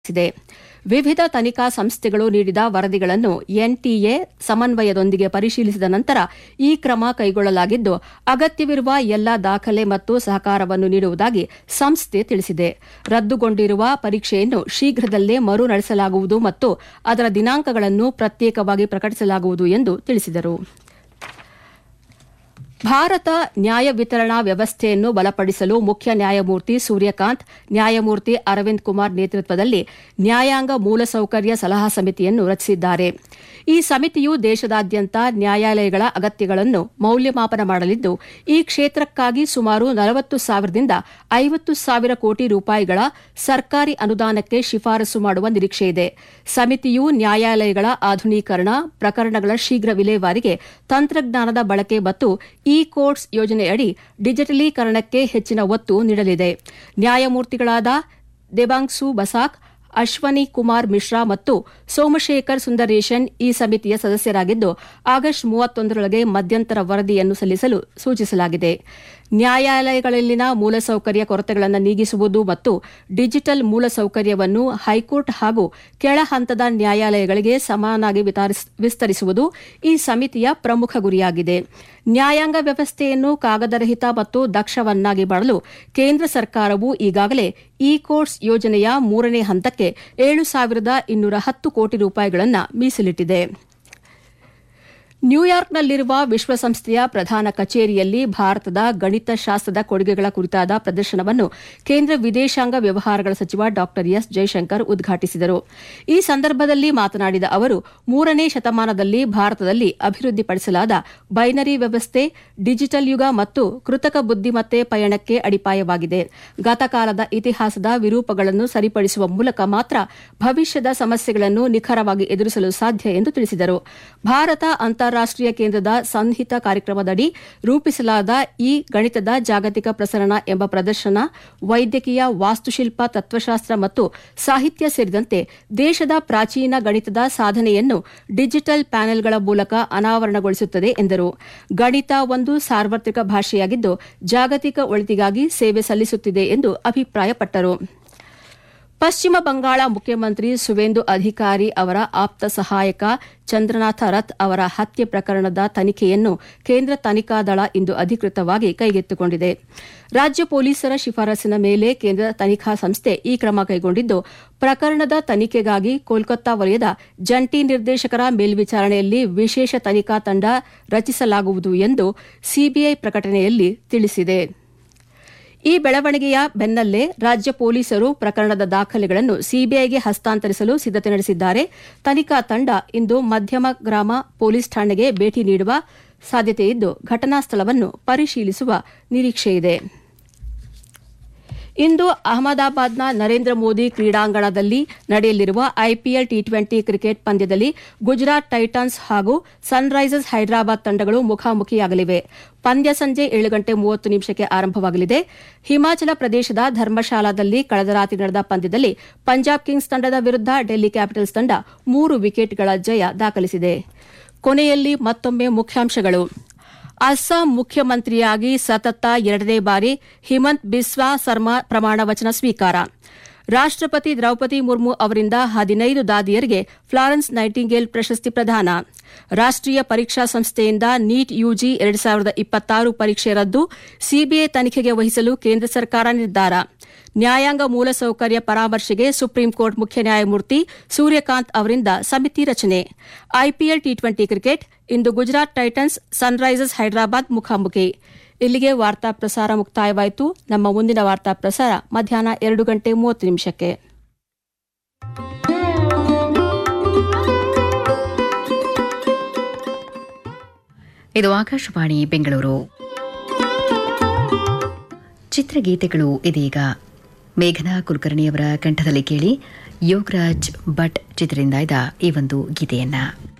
ಇದೆ ವಿವಿಧ ತನಿಖಾ ಸಂಸ್ಥೆಗಳು ನೀಡಿದ ವರದಿಗಳನ್ನು ಎನ್ಟಿಎ ಸಮನ್ವಯದೊಂದಿಗೆ ಪರಿಶೀಲಿಸಿದ ನಂತರ ಈ ಕ್ರಮ ಕೈಗೊಳ್ಳಲಾಗಿದ್ದು ಅಗತ್ಯವಿರುವ ಎಲ್ಲಾ ದಾಖಲೆ ಮತ್ತು ಸಹಕಾರವನ್ನು ನೀಡುವುದಾಗಿ ಸಂಸ್ಥೆ ತಿಳಿಸಿದೆ ರದ್ದುಗೊಂಡಿರುವ ಪರೀಕ್ಷೆಯನ್ನು ಶೀಘ್ರದಲ್ಲೇ ಮರು ನಡೆಸಲಾಗುವುದು ಮತ್ತು ಅದರ ದಿನಾಂಕಗಳನ್ನು ಪ್ರತ್ಯೇಕವಾಗಿ ಪ್ರಕಟಿಸಲಾಗುವುದು ಎಂದು ತಿಳಿಸಿದರು ಭಾರತ ನ್ಯಾಯ ವಿತರಣಾ ವ್ಯವಸ್ಥೆಯನ್ನು ಬಲಪಡಿಸಲು ಮುಖ್ಯ ನ್ಯಾಯಮೂರ್ತಿ ಸೂರ್ಯಕಾಂತ್ ನ್ಯಾಯಮೂರ್ತಿ ಅರವಿಂದ್ ಕುಮಾರ್ ನೇತೃತ್ವದಲ್ಲಿ ನ್ಯಾಯಾಂಗ ಮೂಲಸೌಕರ್ಯ ಸಲಹಾ ಸಮಿತಿಯನ್ನು ರಚಿಸಿದ್ದಾರೆ ಈ ಸಮಿತಿಯು ದೇಶದಾದ್ಯಂತ ನ್ಯಾಯಾಲಯಗಳ ಅಗತ್ಯಗಳನ್ನು ಮೌಲ್ಯಮಾಪನ ಮಾಡಲಿದ್ದು ಈ ಕ್ಷೇತ್ರಕ್ಕಾಗಿ ಸುಮಾರು ನಲವತ್ತು ಸಾವಿರದಿಂದ ಐವತ್ತು ಸಾವಿರ ಕೋಟಿ ರೂಪಾಯಿಗಳ ಸರ್ಕಾರಿ ಅನುದಾನಕ್ಕೆ ಶಿಫಾರಸು ಮಾಡುವ ನಿರೀಕ್ಷೆಯಿದೆ ಸಮಿತಿಯು ನ್ಯಾಯಾಲಯಗಳ ಆಧುನೀಕರಣ ಪ್ರಕರಣಗಳ ಶೀಘ್ರ ವಿಲೇವಾರಿಗೆ ತಂತ್ರಜ್ಞಾನದ ಬಳಕೆ ಮತ್ತು ಇ ಕೋರ್ಟ್ಸ್ ಯೋಜನೆಯಡಿ ಡಿಜಿಟಲೀಕರಣಕ್ಕೆ ಹೆಚ್ಚಿನ ಒತ್ತು ನೀಡಲಿದೆ ನ್ಯಾಯಮೂರ್ತಿಗಳಾದ ದೇಬಾಂಗ್ಸು ಬಸಾಕ್ ಅಶ್ವನಿ ಕುಮಾರ್ ಮಿಶ್ರಾ ಮತ್ತು ಸೋಮಶೇಖರ್ ಸುಂದರೇಶನ್ ಈ ಸಮಿತಿಯ ಸದಸ್ಯರಾಗಿದ್ದು ಆಗಸ್ಟ್ ಮೂವತ್ತೊಂದರೊಳಗೆ ಮಧ್ಯಂತರ ವರದಿಯನ್ನು ಸಲ್ಲಿಸಲು ಸೂಚಿಸಲಾಗಿದೆ ನ್ಯಾಯಾಲಯಗಳಲ್ಲಿನ ಮೂಲಸೌಕರ್ಯ ಕೊರತೆಗಳನ್ನು ನೀಗಿಸುವುದು ಮತ್ತು ಡಿಜಿಟಲ್ ಮೂಲಸೌಕರ್ಯವನ್ನು ಹೈಕೋರ್ಟ್ ಹಾಗೂ ಕೆಳ ಹಂತದ ನ್ಯಾಯಾಲಯಗಳಿಗೆ ಸಮಾನಾಗಿ ವಿಸ್ತರಿಸುವುದು ಈ ಸಮಿತಿಯ ಪ್ರಮುಖ ಗುರಿಯಾಗಿದೆ ನ್ಯಾಯಾಂಗ ವ್ಯವಸ್ಥೆಯನ್ನು ಕಾಗದರಹಿತ ಮತ್ತು ದಕ್ಷವನ್ನಾಗಿ ಮಾಡಲು ಕೇಂದ್ರ ಸರ್ಕಾರವು ಈಗಾಗಲೇ ಇ ಕೋರ್ಟ್ಸ್ ಯೋಜನೆಯ ಮೂರನೇ ಹಂತಕ್ಕೆ ಏಳು ಸಾವಿರದ ಇನ್ನೂರ ಹತ್ತು ಕೋಟಿ ರೂಪಾಯಿಗಳನ್ನು ಮೀಸಲಿಟ್ಟಿದೆ ನ್ಯೂಯಾರ್ಕ್ನಲ್ಲಿರುವ ವಿಶ್ವಸಂಸ್ಥೆಯ ಪ್ರಧಾನ ಕಚೇರಿಯಲ್ಲಿ ಭಾರತದ ಗಣಿತಶಾಸ್ತ್ರದ ಕೊಡುಗೆಗಳ ಕುರಿತಾದ ಪ್ರದರ್ಶನವನ್ನು ಕೇಂದ್ರ ವಿದೇಶಾಂಗ ವ್ಯವಹಾರಗಳ ಸಚಿವ ಡಾ ಎಸ್ ಜೈಶಂಕರ್ ಉದ್ಘಾಟಿಸಿದರು ಈ ಸಂದರ್ಭದಲ್ಲಿ ಮಾತನಾಡಿದ ಅವರು ಮೂರನೇ ಶತಮಾನದಲ್ಲಿ ಭಾರತದಲ್ಲಿ ಅಭಿವೃದ್ಧಿಪಡಿಸಲಾದ ಬೈನರಿ ವ್ಯವಸ್ಥೆ ಡಿಜಿಟಲ್ ಯುಗ ಮತ್ತು ಕೃತಕ ಬುದ್ದಿಮತ್ತೆ ಪಯಣಕ್ಕೆ ಅಡಿಪಾಯವಾಗಿದೆ ಗತಕಾಲದ ಇತಿಹಾಸದ ವಿರೂಪಗಳನ್ನು ಸರಿಪಡಿಸುವ ಮೂಲಕ ಮಾತ್ರ ಭವಿಷ್ಯದ ಸಮಸ್ಯೆಗಳನ್ನು ನಿಖರವಾಗಿ ಎದುರಿಸಲು ಸಾಧ್ಯ ಎಂದು ತಿಳಿಸಿದರು ಭಾರತ ಅಂತಾರಾಷ್ಟೀಯ ಕೇಂದ್ರದ ಸಂಹಿತ ಕಾರ್ಯಕ್ರಮದಡಿ ರೂಪಿಸಲಾದ ಈ ಗಣಿತದ ಜಾಗತಿಕ ಪ್ರಸರಣ ಎಂಬ ಪ್ರದರ್ಶನ ವೈದ್ಯಕೀಯ ವಾಸ್ತುಶಿಲ್ಪ ತತ್ವಶಾಸ್ತ್ರ ಮತ್ತು ಸಾಹಿತ್ಯ ಸೇರಿದಂತೆ ದೇಶದ ಪ್ರಾಚೀನ ಗಣಿತದ ಸಾಧನೆಯನ್ನು ಡಿಜಿಟಲ್ ಪ್ಯಾನೆಲ್ಗಳ ಮೂಲಕ ಅನಾವರಣಗೊಳಿಸುತ್ತದೆ ಎಂದರು ಗಣಿತ ಒಂದು ಸಾರ್ವತ್ರಿಕ ಭಾಷೆಯಾಗಿದ್ದು ಜಾಗತಿಕ ಒಳಿತಿಗಾಗಿ ಸೇವೆ ಸಲ್ಲಿಸುತ್ತಿದೆ ಎಂದು ಅಭಿಪ್ರಾಯಪಟ್ಟರು ಪಶ್ಚಿಮ ಬಂಗಾಳ ಮುಖ್ಯಮಂತ್ರಿ ಸುವೇಂದು ಅಧಿಕಾರಿ ಅವರ ಆಪ್ತ ಸಹಾಯಕ ಚಂದ್ರನಾಥ ರಥ್ ಅವರ ಹತ್ಯೆ ಪ್ರಕರಣದ ತನಿಖೆಯನ್ನು ಕೇಂದ್ರ ತನಿಖಾ ದಳ ಇಂದು ಅಧಿಕೃತವಾಗಿ ಕೈಗೆತ್ತಿಕೊಂಡಿದೆ ರಾಜ್ಯ ಪೊಲೀಸರ ಶಿಫಾರಸಿನ ಮೇಲೆ ಕೇಂದ್ರ ತನಿಖಾ ಸಂಸ್ಥೆ ಈ ಕ್ರಮ ಕೈಗೊಂಡಿದ್ದು ಪ್ರಕರಣದ ತನಿಖೆಗಾಗಿ ಕೋಲ್ಕತ್ತಾ ವಲಯದ ಜಂಟಿ ನಿರ್ದೇಶಕರ ಮೇಲ್ವಿಚಾರಣೆಯಲ್ಲಿ ವಿಶೇಷ ತನಿಖಾ ತಂಡ ರಚಿಸಲಾಗುವುದು ಎಂದು ಸಿಬಿಐ ಪ್ರಕಟಣೆಯಲ್ಲಿ ತಿಳಿಸಿದೆ ಈ ಬೆಳವಣಿಗೆಯ ಬೆನ್ನಲ್ಲೇ ರಾಜ್ಯ ಪೊಲೀಸರು ಪ್ರಕರಣದ ದಾಖಲೆಗಳನ್ನು ಸಿಬಿಐಗೆ ಹಸ್ತಾಂತರಿಸಲು ಸಿದ್ದತೆ ನಡೆಸಿದ್ದಾರೆ ತನಿಖಾ ತಂಡ ಇಂದು ಮಧ್ಯಮ ಗ್ರಾಮ ಪೊಲೀಸ್ ಠಾಣೆಗೆ ಭೇಟಿ ನೀಡುವ ಸಾಧ್ಯತೆಯಿದ್ದು ಘಟನಾ ಸ್ಥಳವನ್ನು ಪರಿಶೀಲಿಸುವ ನಿರೀಕ್ಷೆಯಿದೆ ಇಂದು ಅಹಮದಾಬಾದ್ನ ನರೇಂದ್ರ ಮೋದಿ ಕ್ರೀಡಾಂಗಣದಲ್ಲಿ ನಡೆಯಲಿರುವ ಐಪಿಎಲ್ ಟಿ ಟ್ವೆಂಟಿ ಕ್ರಿಕೆಟ್ ಪಂದ್ಯದಲ್ಲಿ ಗುಜರಾತ್ ಟೈಟನ್ಸ್ ಹಾಗೂ ಸನ್ರೈಸರ್ಸ್ ಹೈದರಾಬಾದ್ ತಂಡಗಳು ಮುಖಾಮುಖಿಯಾಗಲಿವೆ ಪಂದ್ಯ ಸಂಜೆ ಏಳು ಗಂಟೆ ಮೂವತ್ತು ನಿಮಿಷಕ್ಕೆ ಆರಂಭವಾಗಲಿದೆ ಹಿಮಾಚಲ ಪ್ರದೇಶದ ಧರ್ಮಶಾಲಾದಲ್ಲಿ ಕಳೆದ ರಾತ್ರಿ ನಡೆದ ಪಂದ್ಯದಲ್ಲಿ ಪಂಜಾಬ್ ಕಿಂಗ್ಸ್ ತಂಡದ ವಿರುದ್ಧ ಡೆಲ್ಲಿ ಕ್ಯಾಪಿಟಲ್ಸ್ ತಂಡ ಮೂರು ವಿಕೆಟ್ಗಳ ಜಯ ದಾಖಲಿಸಿದೆ ಕೊನೆಯಲ್ಲಿ ಮತ್ತೊಮ್ಮೆ ಮುಖ್ಯಾಂಶಗಳು ಅಸ್ಸಾಂ ಮುಖ್ಯಮಂತ್ರಿಯಾಗಿ ಸತತ ಎರಡನೇ ಬಾರಿ ಹಿಮಂತ್ ಬಿಸ್ವಾ ಸರ್ಮಾ ಪ್ರಮಾಣ ವಚನ ಸ್ವೀಕಾರ ರಾಷ್ಟಪತಿ ದ್ರೌಪದಿ ಮುರ್ಮು ಅವರಿಂದ ಹದಿನೈದು ದಾದಿಯರಿಗೆ ಫ್ಲಾರೆನ್ಸ್ ನೈಟಿಂಗೇಲ್ ಪ್ರಶಸ್ತಿ ಪ್ರದಾನ ರಾಷ್ಟೀಯ ಪರೀಕ್ಷಾ ಸಂಸ್ಥೆಯಿಂದ ನೀಟ್ ಯುಜಿ ಎರಡು ಸಾವಿರದ ಇಪ್ಪತ್ತಾರು ಪರೀಕ್ಷೆ ರದ್ದು ಸಿಬಿಐ ತನಿಖೆಗೆ ವಹಿಸಲು ಕೇಂದ್ರ ಸರ್ಕಾರ ನಿರ್ಧಾರ ನ್ಯಾಯಾಂಗ ಮೂಲಸೌಕರ್ಯ ಪರಾಮರ್ಶೆಗೆ ಸುಪ್ರೀಂಕೋರ್ಟ್ ಮುಖ್ಯ ನ್ಯಾಯಮೂರ್ತಿ ಸೂರ್ಯಕಾಂತ್ ಅವರಿಂದ ಸಮಿತಿ ರಚನೆ ಐಪಿಎಲ್ ಟಿ ಟ್ವೆಂಟಿ ಕ್ರಿಕೆಟ್ ಇಂದು ಗುಜರಾತ್ ಟೈಟನ್ಸ್ ಸನ್ರೈಸರ್ಸ್ ಹೈದರಾಬಾದ್ ಮುಖಾಮುಖಿ ಇಲ್ಲಿಗೆ ವಾರ್ತಾ ಪ್ರಸಾರ ಮುಕ್ತಾಯವಾಯಿತು ನಮ್ಮ ಮುಂದಿನ ವಾರ್ತಾ ಪ್ರಸಾರ ಮಧ್ಯಾಹ್ನ ಎರಡು ಗಂಟೆ ಮೂವತ್ತು ನಿಮಿಷಕ್ಕೆ ಇದು ಆಕಾಶವಾಣಿ ಬೆಂಗಳೂರು ಚಿತ್ರಗೀತೆಗಳು ಇದೀಗ ಮೇಘನಾ ಕುಲಕರ್ಣಿಯವರ ಕಂಠದಲ್ಲಿ ಕೇಳಿ ಯೋಗರಾಜ್ ಭಟ್ ಚಿತ್ರದಿಂದ ಈ ಒಂದು ಗೀತೆಯನ್ನ